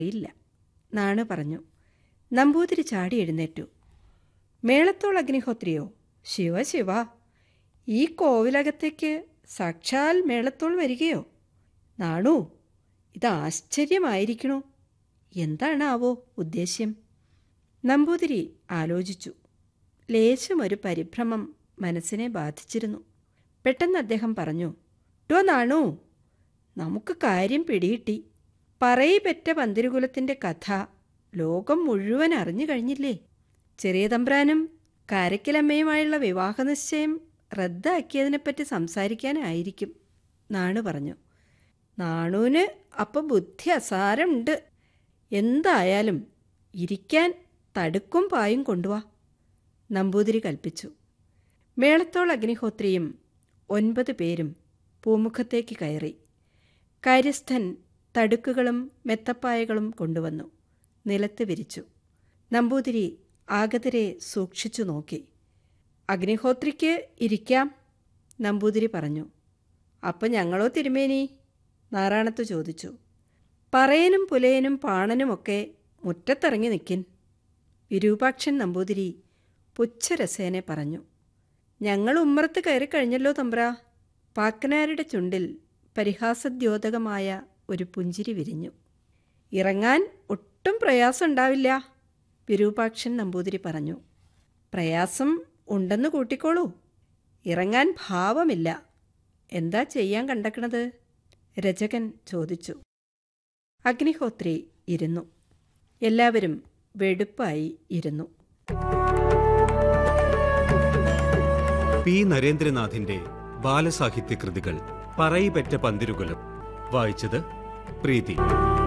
ഇല്ല നാണ് പറഞ്ഞു നമ്പൂതിരി ചാടി എഴുന്നേറ്റു മേളത്തോൾ അഗ്നിഹോത്രിയോ ശിവ ശിവ ഈ കോവിലകത്തേക്ക് സാക്ഷാൽ മേളത്തോൾ വരികയോ നാണു ഇത് ആശ്ചര്യമായിരിക്കണോ എന്താണാവോ ഉദ്ദേശ്യം നമ്പൂതിരി ആലോചിച്ചു ലേശം ഒരു പരിഭ്രമം മനസ്സിനെ ബാധിച്ചിരുന്നു പെട്ടെന്ന് അദ്ദേഹം പറഞ്ഞു ടോ നാണു നമുക്ക് കാര്യം പിടികിട്ടി പറയിപ്പെറ്റ പന്തിരുകുലത്തിൻ്റെ കഥ ലോകം മുഴുവൻ അറിഞ്ഞു കഴിഞ്ഞില്ലേ ചെറിയ തമ്പ്രാനും കാരക്കലമ്മയുമായുള്ള വിവാഹ നിശ്ചയം റദ്ദാക്കിയതിനെപ്പറ്റി സംസാരിക്കാനായിരിക്കും നാണു പറഞ്ഞു നാണുവിന് അപ്പം ബുദ്ധി അസാരമുണ്ട് എന്തായാലും ഇരിക്കാൻ തടുക്കും പായും കൊണ്ടുവാ നമ്പൂതിരി കൽപ്പിച്ചു മേളത്തോൾ അഗ്നിഹോത്രിയും ഒൻപത് പേരും പൂമുഖത്തേക്ക് കയറി കാര്യസ്ഥൻ തടുക്കുകളും മെത്തപ്പായകളും കൊണ്ടുവന്നു നിലത്ത് വിരിച്ചു നമ്പൂതിരി ആഗതരെ സൂക്ഷിച്ചു നോക്കി അഗ്നിഹോത്രിക്ക് ഇരിക്കാം നമ്പൂതിരി പറഞ്ഞു അപ്പം ഞങ്ങളോ തിരുമേനി നാറാണത്ത് ചോദിച്ചു പറയനും പുലയനും പാണനുമൊക്കെ മുറ്റത്തിറങ്ങി നിൽക്കിൻ വിരൂപാക്ഷൻ നമ്പൂതിരി പുച്ഛരസേനെ പറഞ്ഞു ഞങ്ങൾ ഉമ്മറത്ത് കയറി കഴിഞ്ഞല്ലോ തമ്പ്ര പാക്കനാരുടെ ചുണ്ടിൽ പരിഹാസദ്യോതകമായ ഒരു പുഞ്ചിരി വിരിഞ്ഞു ഇറങ്ങാൻ ഒട്ടും പ്രയാസമുണ്ടാവില്ല വിരൂപാക്ഷൻ നമ്പൂതിരി പറഞ്ഞു പ്രയാസം ഉണ്ടെന്ന് കൂട്ടിക്കോളൂ ഇറങ്ങാൻ ഭാവമില്ല എന്താ ചെയ്യാൻ കണ്ടക്കണത് രചകൻ ചോദിച്ചു അഗ്നിഹോത്രി ഇരുന്നു എല്ലാവരും വെടുപ്പായി ഇരുന്നു പി നരേന്ദ്രനാഥിന്റെ ബാലസാഹിത്യ കൃതികൾ പറയിപെറ്റ പന്തിരുകുലം വായിച്ചത് പ്രീതി